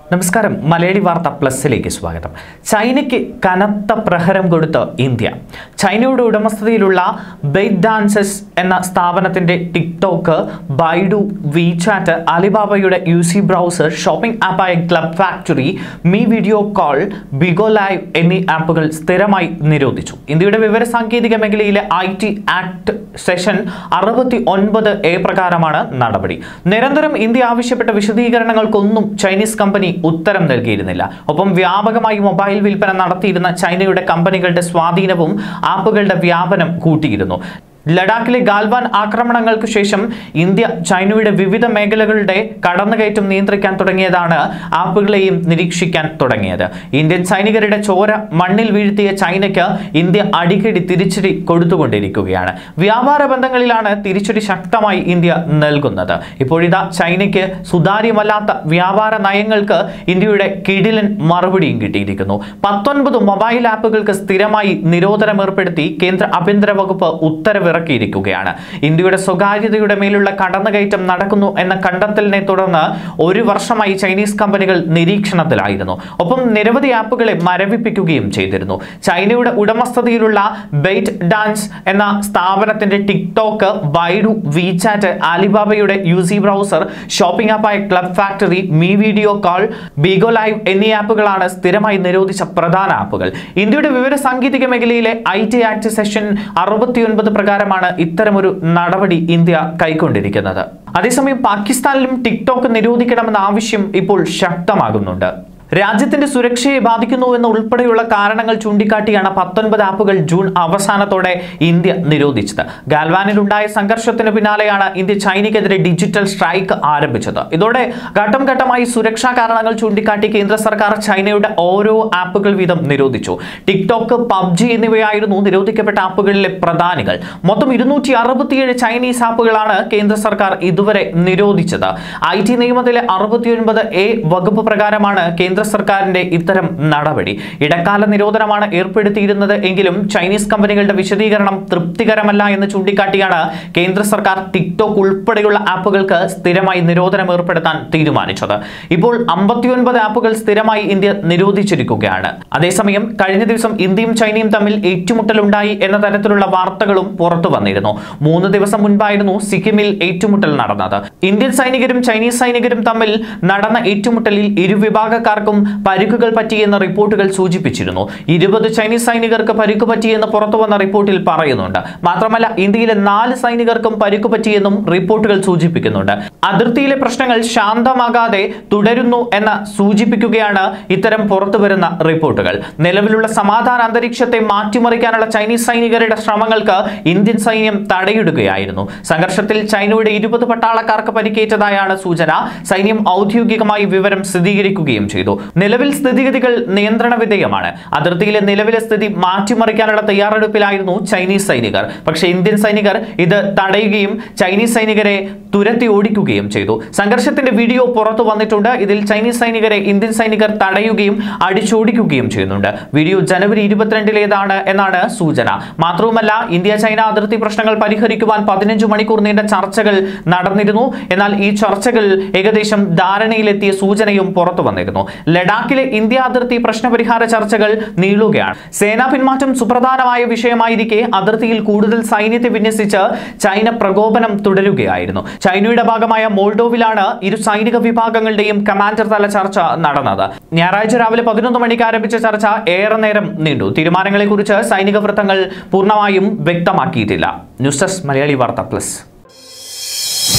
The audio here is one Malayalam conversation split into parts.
നമസ്കാരം മലയാളി വാർത്ത പ്ലസിലേക്ക് സ്വാഗതം ചൈനയ്ക്ക് കനത്ത പ്രഹരം കൊടുത്ത് ഇന്ത്യ ചൈനയുടെ ഉടമസ്ഥതയിലുള്ള ബെയ്റ്റ് ഡാൻസസ് എന്ന സ്ഥാപനത്തിന്റെ ടിക്ടോക്ക് ബൈഡു വിചാറ്റ് അലിബാബയുടെ യു സി ബ്രൗസർ ഷോപ്പിംഗ് ആപ്പായ Club Factory Mi video call Bigo Live എന്നീ ആപ്പുകൾ സ്ഥിരമായി നിരോധിച്ചു ഇന്ത്യയുടെ വിവര സാങ്കേതിക മേഖലയിലെ ഐ ടി ആക്ട് സെഷൻ അറുപത്തി ഒൻപത് എ പ്രകാരമാണ് നടപടി നിരന്തരം ഇന്ത്യ ആവശ്യപ്പെട്ട വിശദീകരണങ്ങൾക്കൊന്നും ചൈനീസ് കമ്പനി ഉത്തരം നൽകിയിരുന്നില്ല ഒപ്പം വ്യാപകമായി മൊബൈൽ വിൽപ്പന നടത്തിയിരുന്ന ചൈനയുടെ കമ്പനികളുടെ സ്വാധീനവും ആപ്പുകളുടെ വ്യാപനം കൂട്ടിയിരുന്നു ലഡാക്കിലെ ഗാൽവാൻ ആക്രമണങ്ങൾക്ക് ശേഷം ഇന്ത്യ ചൈനയുടെ വിവിധ മേഖലകളുടെ കടന്നുകയറ്റം നിയന്ത്രിക്കാൻ തുടങ്ങിയതാണ് ആപ്പുകളെയും നിരീക്ഷിക്കാൻ തുടങ്ങിയത് ഇന്ത്യൻ സൈനികരുടെ ചോര മണ്ണിൽ വീഴ്ത്തിയ ചൈനയ്ക്ക് ഇന്ത്യ അടിക്കടി തിരിച്ചടി കൊടുത്തുകൊണ്ടിരിക്കുകയാണ് വ്യാപാര ബന്ധങ്ങളിലാണ് തിരിച്ചടി ശക്തമായി ഇന്ത്യ നൽകുന്നത് ഇപ്പോഴിതാ ചൈനയ്ക്ക് സുതാര്യമല്ലാത്ത വ്യാപാര നയങ്ങൾക്ക് ഇന്ത്യയുടെ കിടിലൻ മറുപടിയും കിട്ടിയിരിക്കുന്നു പത്തൊൻപത് മൊബൈൽ ആപ്പുകൾക്ക് സ്ഥിരമായി നിരോധനം ഏർപ്പെടുത്തി കേന്ദ്ര ആഭ്യന്തര വകുപ്പ് ഉത്തരവിറക്കിയിരിക്കുകയാണ് ഇന്ത്യയുടെ സ്വകാര്യതയുടെ മേലുള്ള കടന്നുകയറ്റം നടക്കുന്നു എന്ന കണ്ടെത്തലിനെ തുടർന്ന് ഒരു വർഷമായി ചൈനീസ് കമ്പനികൾ നിരീക്ഷണത്തിലായിരുന്നു ഒപ്പം നിരവധി ആപ്പുകളെ മരവിപ്പിക്കുകയും ചെയ്തിരുന്നു ചൈനയുടെ ഉടമസ്ഥതയിലുള്ള ബെയ്റ്റ് ഡാൻസ് എന്ന സ്ഥാപനത്തിന്റെ ടിക്ടോക്ക് ബൈഡു വിചാറ്റ് അലിബാബയുടെ യു സി ബ്രൗസർ ഷോപ്പിംഗ് ആപ്പായ Club Factory Mi video call Bigo Live എന്നീ ആപ്പുകളാണ് സ്ഥിരമായി നിരോധിച്ച പ്രധാന ആപ്പുകൾ ഇന്ത്യയുടെ വിവര സാങ്കേതിക മേഖലയിലെ ഐ ടി ആക്ട് സെഷൻ അറുപത്തിയൊൻപത് പ്രകാരമാണ് ഇത്തരമൊരു നടപടി ഇന്ത്യ കൈക്കൊണ്ടിരിക്കുന്നത് അതേസമയം പാകിസ്ഥാനിലും ടിക്ടോക്ക് നിരോധിക്കണമെന്ന ആവശ്യം ഇപ്പോൾ ശക്തമാകുന്നുണ്ട് രാജ്യത്തിന്റെ സുരക്ഷയെ ബാധിക്കുന്നുവെന്ന ഉൾപ്പെടെയുള്ള കാരണങ്ങൾ ചൂണ്ടിക്കാട്ടിയാണ് പത്തൊൻപത് ആപ്പുകൾ ജൂൺ അവസാനത്തോടെ ഇന്ത്യ നിരോധിച്ചത് ഗാൽവാനിലുണ്ടായ സംഘർഷത്തിന് പിന്നാലെയാണ് ഇന്ത്യ ചൈനയ്ക്കെതിരെ ഡിജിറ്റൽ സ്ട്രൈക്ക് ആരംഭിച്ചത് ഇതോടെ ഘട്ടം ഘട്ടമായി സുരക്ഷാ കാരണങ്ങൾ ചൂണ്ടിക്കാട്ടി കേന്ദ്ര സർക്കാർ ചൈനയുടെ ഓരോ ആപ്പുകൾ വീതം നിരോധിച്ചു ടിക്ടോക്ക് പബ്ജി എന്നിവയായിരുന്നു നിരോധിക്കപ്പെട്ട ആപ്പുകളിലെ പ്രധാനികൾ മൊത്തം ഇരുന്നൂറ്റി അറുപത്തിയേഴ് ചൈനീസ് ആപ്പുകളാണ് കേന്ദ്ര സർക്കാർ ഇതുവരെ നിരോധിച്ചത് ഐ ടി നിയമത്തിലെ അറുപത്തിയൊൻപത് എ വകുപ്പ് പ്രകാരമാണ് കേന്ദ്ര സർക്കാരിന്റെ ഇത്തരം നടപടി ഇടക്കാല നിരോധനമാണ് ഏർപ്പെടുത്തിയിരുന്നത് എങ്കിലും ചൈനീസ് കമ്പനികളുടെ വിശദീകരണം തൃപ്തികരമല്ല എന്ന് ചൂണ്ടിക്കാട്ടിയാണ് കേന്ദ്ര സർക്കാർ ടിക്ടോക്ക് ഉൾപ്പെടെയുള്ള ആപ്പുകൾക്ക് സ്ഥിരമായി നിരോധനം ഏർപ്പെടുത്താൻ തീരുമാനിച്ചത് ഇപ്പോൾ അമ്പത്തിയൊൻപത് ആപ്പുകൾ സ്ഥിരമായി ഇന്ത്യ നിരോധിച്ചിരിക്കുകയാണ് അതേസമയം കഴിഞ്ഞ ദിവസം ഇന്ത്യയും ചൈനയും തമ്മിൽ ഏറ്റുമുട്ടലുണ്ടായി എന്ന തരത്തിലുള്ള വാർത്തകളും പുറത്തു വന്നിരുന്നു മൂന്ന് ദിവസം മുൻപായിരുന്നു സിക്കിമിൽ ഏറ്റുമുട്ടൽ നടന്നത് ഇന്ത്യൻ സൈനികരും ചൈനീസ് സൈനികരും തമ്മിൽ നടന്ന ഏറ്റുമുട്ടലിൽ ഇരുവിഭാഗക്കാർക്കും പരിക്കുകൾ പറ്റിയെന്ന റിപ്പോർട്ടുകൾ സൂചിപ്പിച്ചിരുന്നു ഇരുപത് ചൈനീസ് സൈനികർക്ക് പരിക്ക് പറ്റിയെന്ന് പുറത്തുവന്ന റിപ്പോർട്ടിൽ പറയുന്നുണ്ട് മാത്രമല്ല ഇന്ത്യയിലെ നാല് സൈനികർക്കും പരിക്ക് പറ്റിയെന്നും റിപ്പോർട്ടുകൾ സൂചിപ്പിക്കുന്നുണ്ട് അതിർത്തിയിലെ പ്രശ്നങ്ങൾ ശാന്തമാകാതെ തുടരുന്നു എന്ന സൂചിപ്പിക്കുകയാണ് ഇത്തരം പുറത്തുവരുന്ന റിപ്പോർട്ടുകൾ നിലവിലുള്ള സമാധാന അന്തരീക്ഷത്തെ മാറ്റിമറിക്കാനുള്ള ചൈനീസ് സൈനികരുടെ ശ്രമങ്ങൾക്ക് ഇന്ത്യൻ സൈന്യം തടയിടുകയായിരുന്നു സംഘർഷത്തിൽ ചൈനയുടെ ഇരുപത് പട്ടാളക്കാർക്ക് പരിക്കേറ്റതായാണ് സൂചന സൈന്യം ഔദ്യോഗികമായി വിവരം സ്ഥിരീകരിക്കുകയും ചെയ്തു നിലവിൽ സ്ഥിതിഗതികൾ നിയന്ത്രണ വിധേയമാണ് അതിർത്തിയിലെ നിലവിലെ സ്ഥിതി മാറ്റിമറിക്കാനുള്ള തയ്യാറെടുപ്പിലായിരുന്നു ചൈനീസ് സൈനികർ പക്ഷേ ഇന്ത്യൻ സൈനികർ ഇത് തടയുകയും ചൈനീസ് സൈനികരെ തുരത്തി ഓടിക്കുകയും ചെയ്തു സംഘർഷത്തിന്റെ വീഡിയോ പുറത്തു വന്നിട്ടുണ്ട് ഇതിൽ ചൈനീസ് സൈനികരെ ഇന്ത്യൻ സൈനികർ തടയുകയും അടിച്ചോടിക്കുകയും ചെയ്യുന്നുണ്ട് വീഡിയോ ജനുവരി ഇരുപത്തിരണ്ടിലേതാണ് എന്നാണ് സൂചന മാത്രവുമല്ല ഇന്ത്യ ചൈന അതിർത്തി പ്രശ്നങ്ങൾ പരിഹരിക്കുവാൻ പതിനഞ്ച് മണിക്കൂർ നീണ്ട ചർച്ചകൾ നടന്നിരുന്നു എന്നാൽ ഈ ചർച്ചകൾ ഏകദേശം ധാരണയിലെത്തിയ സൂചനയും പുറത്തു വന്നിരുന്നു ലഡാക്കിലെ ഇന്ത്യ അതിർത്തി പ്രശ്നപരിഹാര ചർച്ചകൾ നീളുകയാണ് സേനാ പിന്മാറ്റം സുപ്രധാനമായ വിഷയമായിരിക്കെ അതിർത്തിയിൽ കൂടുതൽ സൈന്യത്തെ വിന്യസിച്ച് ചൈന പ്രകോപനം തുടരുകയായിരുന്നു ചൈനയുടെ ഭാഗമായ മോൾഡോവിലാണ് ഇരു സൈനിക വിഭാഗങ്ങളുടെയും കമാൻഡർ തല ചർച്ച നടന്നത് ഞായറാഴ്ച രാവിലെ പതിനൊന്ന് മണിക്ക് ആരംഭിച്ച ചർച്ച ഏറെ നേരം നീണ്ടു തീരുമാനങ്ങളെക്കുറിച്ച് സൈനിക വൃത്തങ്ങൾ പൂർണ്ണമായും വ്യക്തമാക്കിയിട്ടില്ല news desk Malayali Vartha plus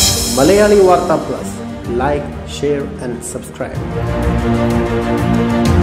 Malayali Warta Plus. Like, share, and subscribe.